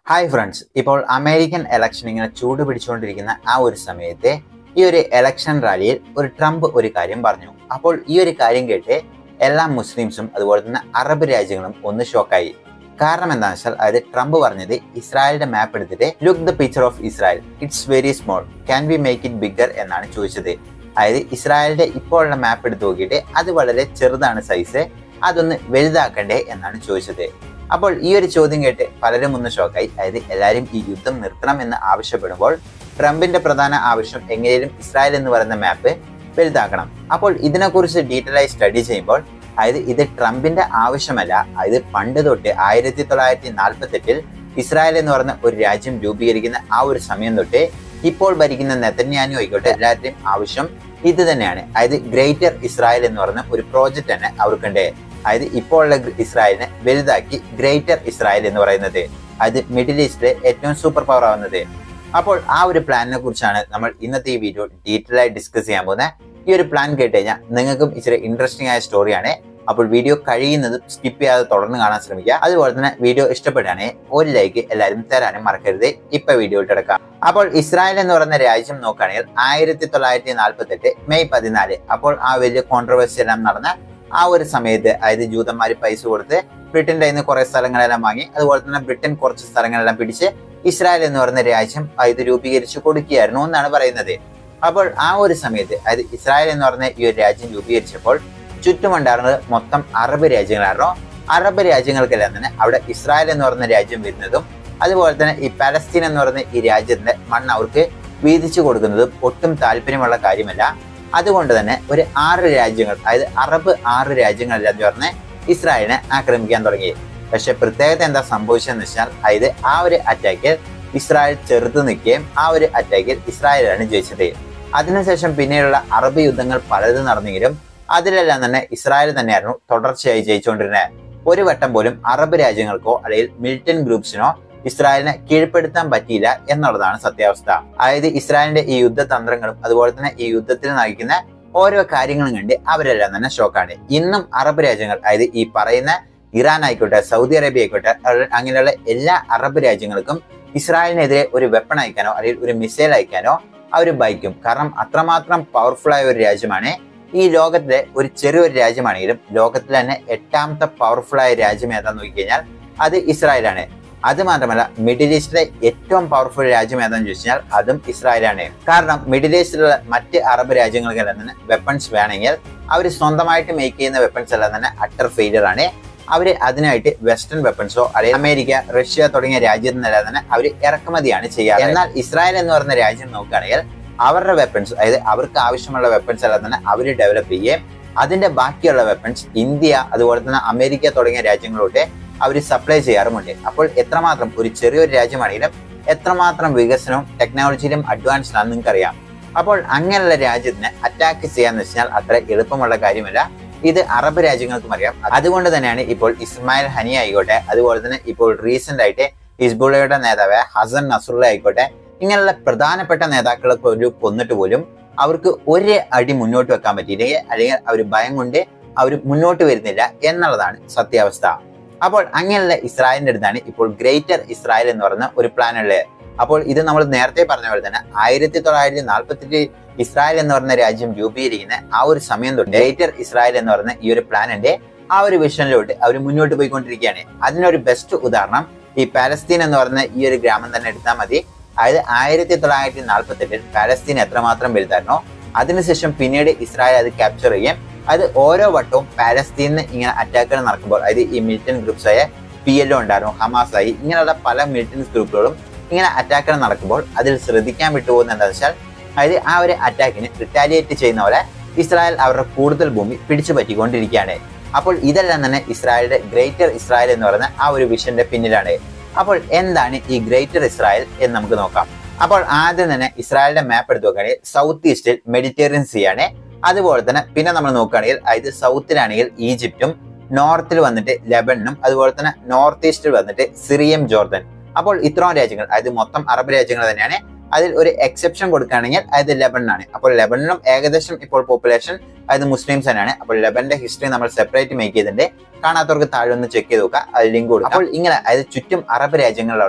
hi friends ഇപ്പോൾ American election ഇങ്ങനെ ചൂട് പിടിച്ചുകൊണ്ടിരിക്കുന്ന ആ ഒരു സമയത്ത് ഈ ഒരു ഇലക്ഷൻ റാലിയിൽ ഒരു ട്രംപ് ഒരു കാര്യം പറഞ്ഞു അപ്പോൾ ഈ ഒരു കാര്യം കേട്ട് എല്ലാ മുസ്ലിംസും അതുപോലെ തന്നെ അറബ് രാജ്യങ്ങളും ഒന്ന് ഷോക്കായി കാരണം എന്താണെന്ന് വെച്ചാൽ അതായത് ട്രംപ് പറഞ്ഞത് ഇസ്രായേലിന്റെ മാപ്പ് എടുത്തിട്ട് look the picture of Israel it's very small can we make it bigger എന്നാണ് ചോദിച്ചത് അതായത് ഇസ്രായേലിന്റെ ഇപ്പോഴുള്ള മാപ്പ് എടുത്ത് നോക്കിയിട്ട് അത് വളരെ ചെറുതാണ് സൈസ് അതൊന്ന് വലുതാക്കണ്ടേ എന്നാണ് ചോദിച്ചത് അപ്പോൾ ഈ ഒരു ചോദ്യം കേട്ട് പലരും ഒന്ന് ഷോക്കായി അതായത് എല്ലാവരും ഈ യുദ്ധം നിർത്തണം എന്ന് ആവശ്യപ്പെടുമ്പോൾ ട്രംപിന്റെ പ്രധാന ആവശ്യം എങ്ങനെയും ഇസ്രായേൽ എന്ന് പറയുന്ന മാപ്പ് വലുതാക്കണം അപ്പോൾ ഇതിനെക്കുറിച്ച് ഡീറ്റെയിൽ ആയി സ്റ്റഡി ചെയ്യുമ്പോൾ അതായത് ഇത് ട്രംപിന്റെ ആവശ്യമല്ല അതായത് പണ്ട് തൊട്ട് ആയിരത്തി തൊള്ളായിരത്തി നാൽപ്പത്തി എട്ടിൽ ഇസ്രായേൽ എന്ന് പറയുന്ന ഒരു രാജ്യം രൂപീകരിക്കുന്ന ആ ഒരു സമയം തൊട്ട് ഇപ്പോൾ ഭരിക്കുന്ന നെതന്യാനു ആയിക്കോട്ടെ എല്ലാവരുടെയും ആവശ്യം ഇത് തന്നെയാണ് അതായത് ഗ്രേറ്റർ ഇസ്രായേൽ എന്ന് പറയുന്ന ഒരു പ്രോജക്റ്റ് തന്നെ അവർക്കുണ്ട് അതായത് ഇപ്പോൾ ഉള്ള ഇസ്രായേലിനെ വലുതാക്കി ഗ്രേറ്റർ ഇസ്രായേൽ എന്ന് പറയുന്നത് അത് മിഡിൽ ഈസ്റ്റിലെ ഏറ്റവും സൂപ്പർ പവർ ആവുന്നത് അപ്പോൾ ആ ഒരു പ്ലാനിനെ കുറിച്ചാണ് നമ്മൾ ഇന്നത്തെ ഈ വീഡിയോ ഡീറ്റെയിൽ ആയി ഡിസ്കസ് ചെയ്യാൻ പോകുന്നത് ഈ ഒരു പ്ലാൻ കേട്ട് കഴിഞ്ഞാൽ നിങ്ങൾക്കും ഇച്ചിരി ഇൻട്രസ്റ്റിംഗ് ആയ സ്റ്റോറിയാണ് അപ്പോൾ വീഡിയോ കഴിയുന്നത് സ്കിപ്പ് ചെയ്യാതെ തുടർന്ന് കാണാൻ ശ്രമിക്കുക അതുപോലെ തന്നെ വീഡിയോ ഇഷ്ടപ്പെടുകയാണെങ്കിൽ ഒരു ലൈക്ക് എല്ലാവരും തരാനും മറക്കരുത് ഇപ്പൊ വീഡിയോ ഇട്ടെടുക്കാം അപ്പോൾ ഇസ്രായേൽ എന്ന് പറയുന്ന രാജ്യം നോക്കുകയാണെങ്കിൽ ആയിരത്തി തൊള്ളായിരത്തി നാൽപ്പത്തി എട്ട് മെയ് പതിനാല് അപ്പോൾ ആ വലിയ കോൺട്രവേഴ്സി എല്ലാം നടന്ന ആ ഒരു സമയത്ത് അതായത് ജൂതന്മാർ പൈസ കൊടുത്ത് ബ്രിട്ടന്റെ കയ്യിൽ നിന്ന് കുറെ സ്ഥലങ്ങളെല്ലാം വാങ്ങി അതുപോലെ തന്നെ ബ്രിട്ടൻ കുറച്ച് സ്ഥലങ്ങളെല്ലാം പിടിച്ച് ഇസ്രായേൽ എന്ന് പറയുന്ന രാജ്യം ഇത് രൂപീകരിച്ചു കൊടുക്കുകയായിരുന്നു എന്നാണ് പറയുന്നത് അപ്പോൾ ആ ഒരു സമയത്ത് അതായത് ഇസ്രായേൽ എന്ന് പറഞ്ഞ ഈ ഒരു രാജ്യം രൂപീകരിച്ചപ്പോൾ ചുറ്റുമുണ്ടായിരുന്നത് മൊത്തം അറബ് രാജ്യങ്ങളായിരുന്നു അറബ് രാജ്യങ്ങൾക്കെല്ലാം തന്നെ അവിടെ ഇസ്രായേൽ എന്ന് പറയുന്ന രാജ്യം വരുന്നതും അതുപോലെ തന്നെ ഈ പലസ്തീൻ എന്ന് പറയുന്ന ഈ രാജ്യത്തിന്റെ മണ്ണ് അവർക്ക് വീതിച്ചു കൊടുക്കുന്നതും ഒട്ടും താല്പര്യമുള്ള കാര്യമല്ല അതുകൊണ്ട് തന്നെ ഒരു ആറ് രാജ്യങ്ങൾ അതായത് അറബ് ആറ് രാജ്യങ്ങളെല്ലാം ചേർന്ന് ഇസ്രായേലിനെ ആക്രമിക്കാൻ തുടങ്ങി പക്ഷെ പ്രത്യേകത എന്താ സംഭവിച്ചതെന്ന് വെച്ചാൽ അതായത് ആ ഒരു അറ്റാക്കിൽ ഇസ്രായേൽ ചെറുത്തു നിൽക്കുകയും ആ ഒരു അറ്റാക്കിൽ ഇസ്രായേലാണ് ജയിച്ചത് അതിനുശേഷം പിന്നീടുള്ള അറബ് യുദ്ധങ്ങൾ പലതും നടന്നെങ്കിലും അതിലെല്ലാം തന്നെ ഇസ്രായേൽ തന്നെയായിരുന്നു തുടർച്ചയായി ജയിച്ചുകൊണ്ടിരുന്നത് ഒരു വട്ടം പോലും അറബ് രാജ്യങ്ങൾക്കോ അല്ലെങ്കിൽ മിലിറ്റൻ ഗ്രൂപ്പ്സിനോ ഇസ്രായേലിനെ കീഴ്പ്പെടുത്താൻ പറ്റിയില്ല എന്നുള്ളതാണ് സത്യാവസ്ഥ അതായത് ഇസ്രായേലിന്റെ ഈ യുദ്ധതന്ത്രങ്ങളും അതുപോലെ തന്നെ ഈ യുദ്ധത്തിൽ നയിക്കുന്ന ഓരോ കാര്യങ്ങളും കണ്ട് അവരെല്ലാം തന്നെ ഷോക്കാണ് ഇന്നും അറബ് രാജ്യങ്ങൾ അതായത് ഈ പറയുന്ന ഇറാൻ ആയിക്കോട്ടെ സൗദി അറേബ്യ ആയിക്കോട്ടെ അങ്ങനെയുള്ള എല്ലാ അറബ് രാജ്യങ്ങൾക്കും ഇസ്രായേലിനെതിരെ ഒരു വെപ്പൺ അയക്കാനോ അല്ലെങ്കിൽ ഒരു മിസൈൽ അയക്കാനോ അവർ ബൈക്കും കാരണം അത്രമാത്രം പവർഫുൾ ആയ ഒരു രാജ്യമാണ് ഈ ലോകത്തിലെ ഒരു ചെറിയൊരു രാജ്യമാണെങ്കിലും ലോകത്തിലെ തന്നെ എട്ടാമത്തെ പവർഫുൾ ആയ രാജ്യം ഏതാന്ന് നോക്കിക്കഴിഞ്ഞാൽ അത് ഇസ്രായേലാണ് അത് മാത്രമല്ല മിഡിൽ ഈസ്റ്റിലെ ഏറ്റവും പവർഫുൾ രാജ്യം ഏതാണെന്ന് ചോദിച്ചു കഴിഞ്ഞാൽ അതും ഇസ്രായേലാണ് കാരണം മിഡിൽ ഈസ്റ്റിലുള്ള മറ്റ് അറബ് രാജ്യങ്ങൾക്കെല്ലാം തന്നെ വെപ്പൺസ് വേണമെങ്കിൽ അവർ സ്വന്തമായിട്ട് മേക്ക് ചെയ്യുന്ന വെപ്പൺസ് എല്ലാം തന്നെ അട്ടർ ഫെയിലിയർ ആണ് അവർ അതിനായിട്ട് വെസ്റ്റേൺ വെപ്പൺസോ അല്ലെങ്കിൽ അമേരിക്ക റഷ്യ തുടങ്ങിയ രാജ്യത്തിൽ നിന്നെല്ലാം തന്നെ അവർ ഇറക്കുമതിയാണ് ചെയ്യാറ് എന്നാൽ ഇസ്രായേൽ എന്ന് പറയുന്ന രാജ്യം നോക്കുകയാണെങ്കിൽ അവരുടെ വെപ്പൺസ് അതായത് അവർക്ക് ആവശ്യമുള്ള വെപ്പൺസ് എല്ലാം തന്നെ അവർ ഡെവലപ്പ് ചെയ്യുകയും അതിന്റെ ബാക്കിയുള്ള വെപ്പൺസ് ഇന്ത്യ അതുപോലെ തന്നെ അമേരിക്ക തുടങ്ങിയ രാജ്യങ്ങളോട്ട് അവർ സപ്ലൈ ചെയ്യാറുമുണ്ട് അപ്പോൾ എത്രമാത്രം ഒരു ചെറിയൊരു രാജ്യമാണെങ്കിലും എത്രമാത്രം വികസനവും ടെക്നോളജിയിലും അഡ്വാൻസ്ഡ് ആണെന്ന് നിങ്ങൾക്കറിയാം അപ്പോൾ അങ്ങനെയുള്ള രാജ്യത്തിനെ അറ്റാക്ക് ചെയ്യാന്ന് വെച്ചാൽ അത്ര എളുപ്പമുള്ള കാര്യമല്ല ഇത് അറബ് രാജ്യങ്ങൾക്കും അറിയാം അതുകൊണ്ട് തന്നെയാണ് ഇപ്പോൾ ഇസ്മായിൽ ഹനി ആയിക്കോട്ടെ അതുപോലെ തന്നെ ഇപ്പോൾ റീസെന്റ് ആയിട്ട് ഹിസ്ബുള്ളയുടെ നേതാവ് ഹസൻ നസുള്ള ആയിക്കോട്ടെ ഇങ്ങനെയുള്ള പ്രധാനപ്പെട്ട നേതാക്കളൊക്കെ ഒരു കൊന്നിട്ട് പോലും അവർക്ക് ഒരു അടി മുന്നോട്ട് വെക്കാൻ പറ്റിയില്ലെങ്കിൽ അല്ലെങ്കിൽ അവർ ഭയം കൊണ്ട് അവർ മുന്നോട്ട് വരുന്നില്ല എന്നുള്ളതാണ് സത്യാവസ്ഥ അപ്പോൾ അങ്ങനെയുള്ള ഇസ്രായേലിന്റെ അടുത്താണ് ഇപ്പോൾ ഗ്രേറ്റർ ഇസ്രായേൽ എന്ന് പറയുന്ന ഒരു പ്ലാൻ ഉള്ളത് അപ്പോൾ ഇത് നമ്മൾ നേരത്തെ പറഞ്ഞ പോലെ തന്നെ ആയിരത്തി തൊള്ളായിരത്തി നാൽപ്പത്തി ഇസ്രായേൽ എന്ന് പറയുന്ന രാജ്യം രൂപീകരിക്കുന്ന ആ ഒരു സമയം തൊട്ട് ഗ്രേറ്റർ ഇസ്രായേൽ എന്ന് പറയുന്ന ഈ ഒരു പ്ലാനിന്റെ ആ ഒരു വിഷനിലോട്ട് അവർ മുന്നോട്ട് പോയിക്കൊണ്ടിരിക്കുകയാണ് അതിനൊരു ബെസ്റ്റ് ഉദാഹരണം ഈ പാലസ്തീൻ എന്ന് പറയുന്ന ഈ ഒരു ഗ്രാമം തന്നെ എടുത്താൽ മതി അതായത് ആയിരത്തി തൊള്ളായിരത്തി നാൽപ്പത്തി എട്ടിൽ പാലസ്തീൻ എത്രമാത്രം വലുതായിരുന്നോ അതിനുശേഷം പിന്നീട് ഇസ്രായേൽ അത് ക്യാപ്ചർ ചെയ്യും അത് ഓരോ വട്ടവും പാലസ്തീനിന് ഇങ്ങനെ അറ്റാക്കുകൾ നടക്കുമ്പോൾ അതായത് ഈ മിലിറ്റൻ ഗ്രൂപ്പ്സ് ആയ പി എൽ ഒ ഉണ്ടായിരുന്നു ഹമാസ് ആയി ഇങ്ങനെയുള്ള പല മിലിറ്റൻസ് ഗ്രൂപ്പുകളും ഇങ്ങനെ അറ്റാക്കുകൾ നടക്കുമ്പോൾ അതിൽ ശ്രദ്ധിക്കാൻ വിട്ടുപോകുന്ന എന്താണെന്ന് വെച്ചാൽ അതായത് ആ ഒരു അറ്റാക്കിന് റിറ്റാലിയേറ്റ് ചെയ്യുന്ന പോലെ ഇസ്രായേൽ അവരുടെ കൂടുതൽ ഭൂമി പിടിച്ചു പറ്റിക്കൊണ്ടിരിക്കുകയാണ് അപ്പോൾ ഇതെല്ലാം തന്നെ ഇസ്രായേലിന്റെ ഗ്രേറ്റർ ഇസ്രായേൽ എന്ന് പറയുന്ന ആ ഒരു വിഷന്റെ പിന്നിലാണ് അപ്പോൾ എന്താണ് ഈ ഗ്രേറ്റർ ഇസ്രായേൽ എന്ന് നമുക്ക് നോക്കാം അപ്പോൾ ആദ്യം തന്നെ ഇസ്രായേലിന്റെ മാപ്പ് എടുത്ത് നോക്കുകയാണെങ്കിൽ സൗത്ത് ഈസ്റ്റിൽ മെഡിറ്ററേനിയൻ സീ ആണ് അതുപോലെ തന്നെ പിന്നെ നമ്മൾ നോക്കുകയാണെങ്കിൽ അതായത് സൗത്തിലാണെങ്കിൽ ഈജിപ്തും നോർത്തിൽ വന്നിട്ട് ലെബനും അതുപോലെ തന്നെ നോർത്ത് ഈസ്റ്റിൽ വന്നിട്ട് സിറിയം ജോർദൻ അപ്പോൾ ഇത്രയും രാജ്യങ്ങൾ അതായത് മൊത്തം അറബ് രാജ്യങ്ങൾ തന്നെയാണ് അതിൽ ഒരു എക്സെപ്ഷൻ കൊടുക്കുകയാണെങ്കിൽ അതായത് ലെബനാണ് അപ്പോൾ ലെബനിലും ഏകദേശം ഇപ്പോൾ പോപ്പുലേഷൻ അതായത് മുസ്ലിംസ് തന്നെയാണ് അപ്പോൾ ലെബന്റെ ഹിസ്റ്ററി നമ്മൾ സെപ്പറേറ്റ് മേക്ക് ചെയ്തിട്ടുണ്ട് കാണാത്തവർക്ക് താഴെ ഒന്ന് ചെക്ക് ചെയ്ത് നോക്കുക അത് ലിങ്ക് കൊടുക്കുക അപ്പോൾ ഇങ്ങനെ അതായത് ചുറ്റും അറബ് രാജ്യങ്ങളിലുള്ള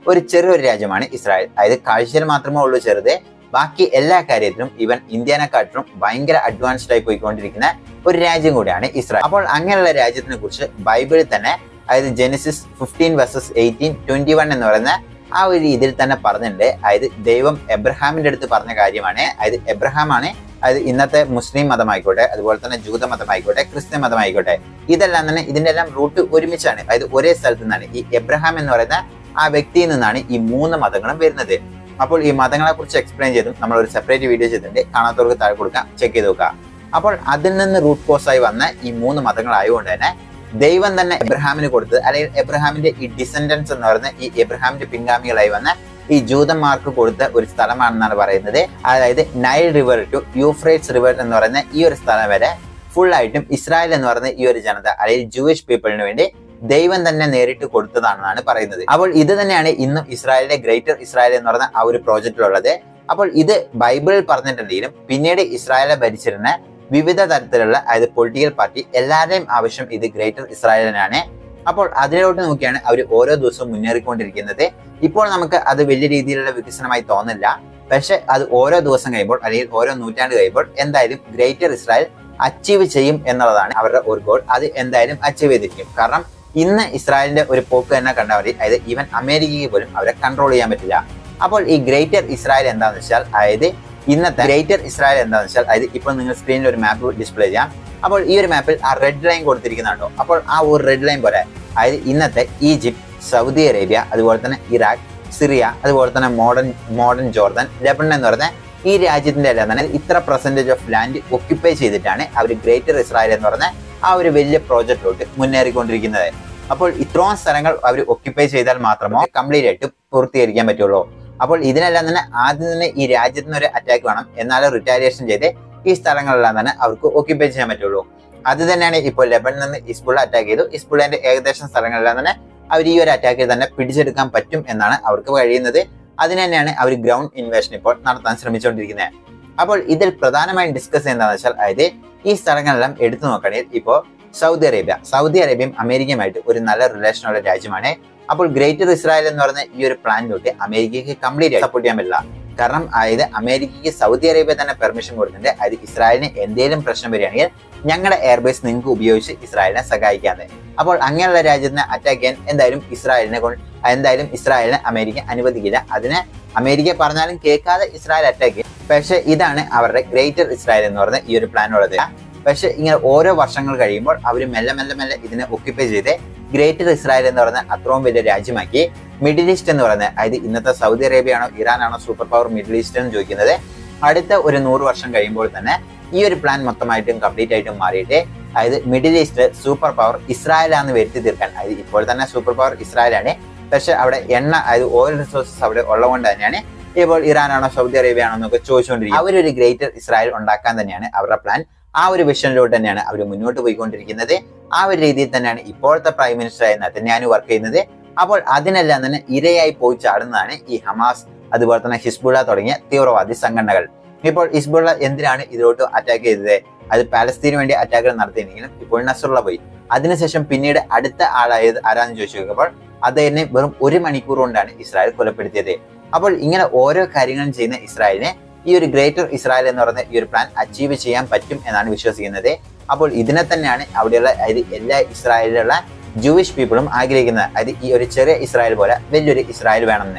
ഒരു ചെറിയൊരു രാജ്യമാണ് ഇസ്രായേൽ അതായത് കാഴ്ചയിൽ മാത്രമേ ഉള്ളൂ ചെറുത് ബാക്കി എല്ലാ കാര്യത്തിലും ഇവൻ ഇന്ത്യനെക്കാട്ടിലും ഭയങ്കര അഡ്വാൻസ്ഡ് ആയി പോയിക്കൊണ്ടിരിക്കുന്ന ഒരു രാജ്യം കൂടിയാണ് ഇസ്രായേൽ അപ്പോൾ അങ്ങനെയുള്ള രാജ്യത്തിനെ കുറിച്ച് ബൈബിളിൽ തന്നെ അതായത് Genesis fifteen verses eighteen twenty one എന്ന് പറയുന്ന ആ ഒരു ഇതിൽ തന്നെ പറഞ്ഞിട്ടുണ്ട് അതായത് ദൈവം എബ്രഹാമിന്റെ അടുത്ത് പറഞ്ഞ കാര്യമാണ് അതായത് എബ്രഹാം ആണ് അതായത് ഇന്നത്തെ മുസ്ലിം മതമായിക്കോട്ടെ അതുപോലെ തന്നെ ജൂത മതമായിക്കോട്ടെ ക്രിസ്ത്യൻ മതമായിക്കോട്ടെ ഇതെല്ലാം തന്നെ ഇതിന്റെ എല്ലാം റൂട്ട് ഒരുമിച്ചാണ് അതായത് ഒരേ സ്ഥലത്ത് നിന്നാണ് ഈ എബ്രഹാം എന്ന് പറയുന്ന ആ വ്യക്തിയിൽ നിന്നാണ് ഈ മൂന്ന് മതങ്ങളും വരുന്നത് അപ്പോൾ ഈ മതങ്ങളെ കുറിച്ച് എക്സ്പ്ലെയിൻ ചെയ്തും നമ്മൾ ഒരു സെപ്പറേറ്റ് വീഡിയോ ചെയ്തിട്ടുണ്ട് കാണാത്തവർക്ക് താഴെ കൊടുക്കാം ചെക്ക് ചെയ്ത് നോക്കുക അപ്പോൾ അതിൽ നിന്ന് റൂട്ട് കോസ് ആയി വന്ന ഈ മൂന്ന് മതങ്ങളായതുകൊണ്ട് തന്നെ ദൈവം തന്നെ എബ്രഹാമിന് കൊടുത്തത് അല്ലെങ്കിൽ എബ്രഹാമിന്റെ ഈ ഡിസെൻഡൻസ് എന്ന് പറയുന്ന ഈ എബ്രഹാമിന്റെ പിൻഗാമികളായി വന്ന ഈ ജൂതന്മാർക്ക് കൊടുത്ത ഒരു സ്ഥലമാണെന്നാണ് പറയുന്നത് അതായത് Nile river to Euphrates river എന്ന് പറയുന്ന ഈ ഒരു സ്ഥലം വരെ ഫുൾ ആയിട്ടും ഇസ്രായേൽ എന്ന് പറയുന്ന ഈ ഒരു ജനത അല്ലെങ്കിൽ ജൂയിഷ് പീപ്പിളിന് വേണ്ടി ദൈവം തന്നെ നേരിട്ട് കൊടുത്തതാണെന്നാണ് പറയുന്നത് അപ്പോൾ ഇത് തന്നെയാണ് ഇന്നും ഇസ്രായേലിന്റെ ഗ്രേറ്റർ ഇസ്രായേൽ എന്ന് പറയുന്ന ആ ഒരു പ്രോജക്റ്റിലുള്ളത് അപ്പോൾ ഇത് ബൈബിളിൽ പറഞ്ഞിട്ടുണ്ടെങ്കിലും പിന്നീട് ഇസ്രായേലെ ഭരിച്ചിരുന്ന വിവിധ തരത്തിലുള്ള അതായത് പൊളിറ്റിക്കൽ പാർട്ടി എല്ലാവരുടെയും ആവശ്യം ഇത് ഗ്രേറ്റർ ഇസ്രായേലിനാണ് അപ്പോൾ അതിലോട്ട് നോക്കിയാണ് അവർ ഓരോ ദിവസവും മുന്നേറിക്കൊണ്ടിരിക്കുന്നത് ഇപ്പോൾ നമുക്ക് അത് വലിയ രീതിയിലുള്ള വികസനമായി തോന്നില്ല പക്ഷെ അത് ഓരോ ദിവസം കഴിയുമ്പോൾ അല്ലെങ്കിൽ ഓരോ നൂറ്റാണ്ട് കഴിയുമ്പോൾ എന്തായാലും ഗ്രേറ്റർ ഇസ്രായേൽ അച്ചീവ് ചെയ്യും എന്നുള്ളതാണ് അവരുടെ ഒരു ഗോൾ അത് എന്തായാലും അച്ചീവ് ചെയ്തിരിക്കും കാരണം ഇന്ന് ഇസ്രായേലിന്റെ ഒരു പോക്ക് തന്നെ കണ്ടാൽ മതി അതായത് ഈവൻ അമേരിക്കയ്ക്ക് പോലും അവരെ കൺട്രോൾ ചെയ്യാൻ പറ്റില്ല അപ്പോൾ ഈ ഗ്രേറ്റർ ഇസ്രായേൽ എന്താണെന്ന് വെച്ചാൽ അതായത് ഇന്നത്തെ ഗ്രേറ്റർ ഇസ്രായേൽ എന്താണെന്ന് വെച്ചാൽ അതായത് ഇപ്പോൾ നിങ്ങൾ സ്ക്രീനിൽ ഒരു മാപ്പ് ഡിസ്പ്ലേ ചെയ്യാം അപ്പോൾ ഈ ഒരു മാപ്പിൽ ആ റെഡ് ലൈൻ കൊടുത്തിരിക്കുന്നുണ്ടോ അപ്പോൾ ആ ഒരു റെഡ് ലൈൻ പോലെ അതായത് ഇന്നത്തെ ഈജിപ്ത് സൗദി അറേബ്യ അതുപോലെ തന്നെ ഇറാഖ് സിറിയ അതുപോലെ തന്നെ മോഡേൺ മോഡേൺ ജോർദൻ ലെബണൻ എന്ന് പറയുന്ന ഈ രാജ്യത്തിന്റെ എല്ലാം തന്നെ ഇത്ര പെർസെന്റേജ് ഓഫ് ലാൻഡ് ഒക്യുപ്പൈ ചെയ്തിട്ടാണ് അവർ ഗ്രേറ്റർ ഇസ്രായേൽ എന്ന് പറയുന്ന ആ ഒരു വലിയ പ്രോജക്റ്റിലോട്ട് മുന്നേറിക്കൊണ്ടിരിക്കുന്നത് അപ്പോൾ ഇത്രയും സ്ഥലങ്ങൾ അവർ ഒക്യുപ്പൈ ചെയ്താൽ മാത്രമോ കംപ്ലീറ്റ് ആയിട്ട് പൂർത്തീകരിക്കാൻ പറ്റുള്ളൂ അപ്പോൾ ഇതിനെല്ലാം തന്നെ ആദ്യം തന്നെ ഈ രാജ്യത്തിന് ഒരു അറ്റാക്ക് വേണം എന്നാലും റിറ്റാലിയേഷൻ ചെയ്ത് ഈ സ്ഥലങ്ങളെല്ലാം തന്നെ അവർക്ക് ഒക്യുപ്പൈ ചെയ്യാൻ പറ്റുള്ളൂ അത് തന്നെയാണ് ഇപ്പോൾ ലെബനിൽ നിന്ന് ഇസ്ബുൾ അറ്റാക്ക് ചെയ്തു ഇസ്ബുളിന്റെ ഏകദേശം സ്ഥലങ്ങളെല്ലാം തന്നെ അവർ ഈ ഒരു അറ്റാക്കിൽ തന്നെ പിടിച്ചെടുക്കാൻ പറ്റും എന്നാണ് അവർക്ക് കഴിയുന്നത് അതിന് തന്നെയാണ് അവർ ഗ്രൗണ്ട് ഇൻവേഷൻ ഇപ്പോൾ നടത്താൻ ശ്രമിച്ചുകൊണ്ടിരിക്കുന്നത് അപ്പോൾ ഇതിൽ പ്രധാനമായും ഡിസ്കസ് ചെയ്യുന്നതെന്ന് വെച്ചാൽ അതായത് ഈ സ്ഥലങ്ങളെല്ലാം എടുത്തു നോക്കുകയാണെങ്കിൽ ഇപ്പോൾ സൗദി അറേബ്യ സൗദി അറേബ്യയും അമേരിക്കയുമായിട്ട് ഒരു നല്ല റിലേഷനുള്ള രാജ്യമാണ് അപ്പോൾ ഗ്രേറ്റർ ഇസ്രായേൽ എന്ന് പറയുന്ന ഈ ഒരു പ്ലാനിലോട്ട് അമേരിക്കയ്ക്ക് കംപ്ലീറ്റ് സപ്പോർട്ട് ചെയ്യാൻ പറ്റില്ല കാരണം അതായത് അമേരിക്കയ്ക്ക് സൗദി അറേബ്യ തന്നെ പെർമിഷൻ കൊടുക്കുന്നുണ്ട് അത് ഇസ്രായേലിന് എന്തെങ്കിലും പ്രശ്നം വരികയാണെങ്കിൽ ഞങ്ങളുടെ എയർബേസ് നിങ്ങൾക്ക് ഉപയോഗിച്ച് ഇസ്രായേലിനെ സഹായിക്കാതെ അപ്പോൾ അങ്ങനെയുള്ള രാജ്യത്തിനെ അറ്റാക്ക് ചെയ്യാൻ എന്തായാലും ഇസ്രായേലിനെ കൊണ്ട് എന്തായാലും ഇസ്രായേലിനെ അമേരിക്ക അനുവദിക്കില്ല അതിനെ അമേരിക്ക പറഞ്ഞാലും കേൾക്കാതെ ഇസ്രായേൽ അറ്റാക്ക് ചെയ്യും പക്ഷെ ഇതാണ് അവരുടെ ഗ്രേറ്റർ ഇസ്രായേൽ എന്ന് പറയുന്ന ഈ ഒരു പ്ലാൻ ഉള്ളത് പക്ഷെ ഇങ്ങനെ ഓരോ വർഷങ്ങൾ കഴിയുമ്പോൾ അവർ മെല്ലെ മെല്ലെ മെല്ലെ ഇതിനെ ഒക്യുപ്പൈ ചെയ്ത് ഗ്രേറ്റർ ഇസ്രായേൽ എന്ന് പറയുന്ന അത്രയും വലിയ രാജ്യമാക്കി മിഡിൽ ഈസ്റ്റ് എന്ന് പറയുന്നത് അതായത് ഇന്നത്തെ സൗദി അറേബ്യ ആണോ ഇറാൻ ആണോ സൂപ്പർ പവർ മിഡിൽ ഈസ്റ്റ് എന്ന് ചോദിക്കുന്നത് അടുത്ത ഒരു നൂറ് വർഷം കഴിയുമ്പോൾ തന്നെ ഈ ഒരു പ്ലാൻ മൊത്തമായിട്ടും കംപ്ലീറ്റ് ആയിട്ടും മാറിയിട്ട് അതായത് മിഡിൽ ഈസ്റ്റ് സൂപ്പർ പവർ ഇസ്രായേലാന്ന് വരുത്തി തീർക്കാൻ അതായത് ഇപ്പോൾ തന്നെ സൂപ്പർ പവർ ഇസ്രായേലാണ് പക്ഷെ അവിടെ എണ്ണ അതായത് ഓയിൽ റിസോഴ്സസ് അവിടെ ഉള്ളതുകൊണ്ട് തന്നെയാണ് ഇപ്പോൾ ഇറാനാണോ സൗദി അറേബ്യ ആണോ എന്നൊക്കെ ചോദിച്ചുകൊണ്ടിരിക്കും അവരൊരു ഗ്രേറ്റർ ഇസ്രായേൽ ഉണ്ടാക്കാൻ തന്നെയാണ് അവരുടെ പ്ലാൻ ആ ഒരു വിഷനിലോട്ട് തന്നെയാണ് അവർ മുന്നോട്ട് പോയിക്കൊണ്ടിരിക്കുന്നത് ആ ഒരു രീതിയിൽ തന്നെയാണ് ഇപ്പോഴത്തെ പ്രൈം മിനിസ്റ്റർ ആയ നെതന്യാഹു വർക്ക് ചെയ്യുന്നത് അപ്പോൾ അതിനെല്ലാം തന്നെ ഇരയായി പോയി ചാടുന്നതാണ് ഈ ഹമാസ് അതുപോലെ തന്നെ ഹിസ്ബുള്ള തുടങ്ങിയ തീവ്രവാദി സംഘടനകൾ ഇപ്പോൾ ഹിസ്ബുള്ള എന്തിനാണ് ഇതിലോട്ട് അറ്റാക്ക് ചെയ്തത് അത് പാലസ്തീന് വേണ്ടി അറ്റാക്കുകൾ നടത്തിയെങ്കിലും ഇപ്പോൾ നസുള്ള പോയി അതിനുശേഷം പിന്നീട് അടുത്ത ആളായത് ആരാന്ന് ചോദിച്ചു നോക്കുമ്പോൾ അദ്ദേഹനെ വെറും ഒരു മണിക്കൂർ കൊണ്ടാണ് ഇസ്രായേൽ കൊലപ്പെടുത്തിയത് അപ്പോൾ ഇങ്ങനെ ഓരോ കാര്യങ്ങളും ചെയ്യുന്ന ഇസ്രായേലിനെ ഈ ഒരു ഗ്രേറ്റർ ഇസ്രായേൽ എന്ന് പറയുന്ന ഈ ഒരു പ്ലാൻ അച്ചീവ് ചെയ്യാൻ പറ്റും എന്നാണ് വിശ്വസിക്കുന്നത് അപ്പോൾ ഇതിനെ തന്നെയാണ് അവിടെയുള്ള അതായത് എല്ലാ ഇസ്രായേലിലുള്ള ജൂയിഷ് പീപ്പിളും ആഗ്രഹിക്കുന്നത് അതായത് ഈ ഒരു ചെറിയ ഇസ്രായേൽ പോലെ വലിയൊരു ഇസ്രായേൽ വേണമെന്ന്